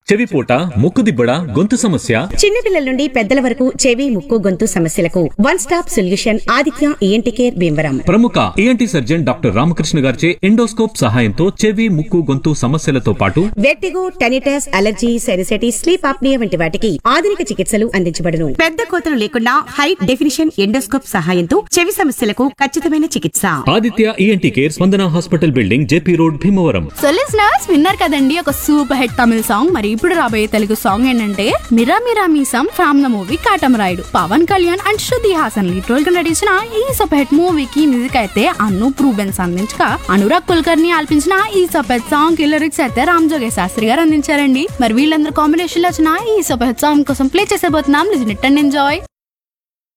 చెవిపోట ముక్కుదిబ్బడ గొంతు సమస్య చిన్నపిల్లల నుండి పెద్దల వరకు చెవి ముక్కు గొంతు సమస్యలకు one stop solution Aditya ENT care Bhimavaram ప్రముఖ ఏఎన్టీ సర్జన్ డాక్టర్ రామకృష్ణ గారిచే ఎండోస్కోప్ సహాయంతో చెవి ముక్కు గొంతు సమస్యలతో పాటు vertigo tinnitus allergy sinusitis sleep apnea వంటి వాటికి ఆధునిక చికిత్సలు అందించబడును పెద్ద కోతలు లేకుండా హై డెఫినిషన్ ఎండోస్కోప్ సహాయంతో చెవి సమస్యలకు ఖచ్చితమైన చికిత్స Aditya ENT care Spandana hospital building JP road Bhimavaram so listeners విన్నారు కదండి ఒక సూపర్ హిట్ తమిళ సాంగ్ మరి ఇప్పుడు రాబోయే తెలుగు సాంగ్ ఏంటంటే మిరా మిరా మీసం from the movie Katamarayudu Pawan Kalyan and Shruti Haasan lead role గా నటించిన ఈ సూపర్ హిట్ మూవీకి మ్యూజిక్ అయితే అను ప్రూబెన్స్ అందించగా అనురాగ్ కుల్కర్ని ఆల్పించిన ఈ సూపర్ హిట్ సాంగ్ కి లిరిక్స్ అయితే రామ్ జోగే శాస్త్రి గారు అందించారండి మరి వీళ్ళందరూ కాంబినేషన్ లో వచ్చిన ఈ సూపర్ హిట్ సాంగ్ కోసం ప్లే చేసేబోతున్నాం లిజన్ ఇట్ అండ్ ఎంజాయ్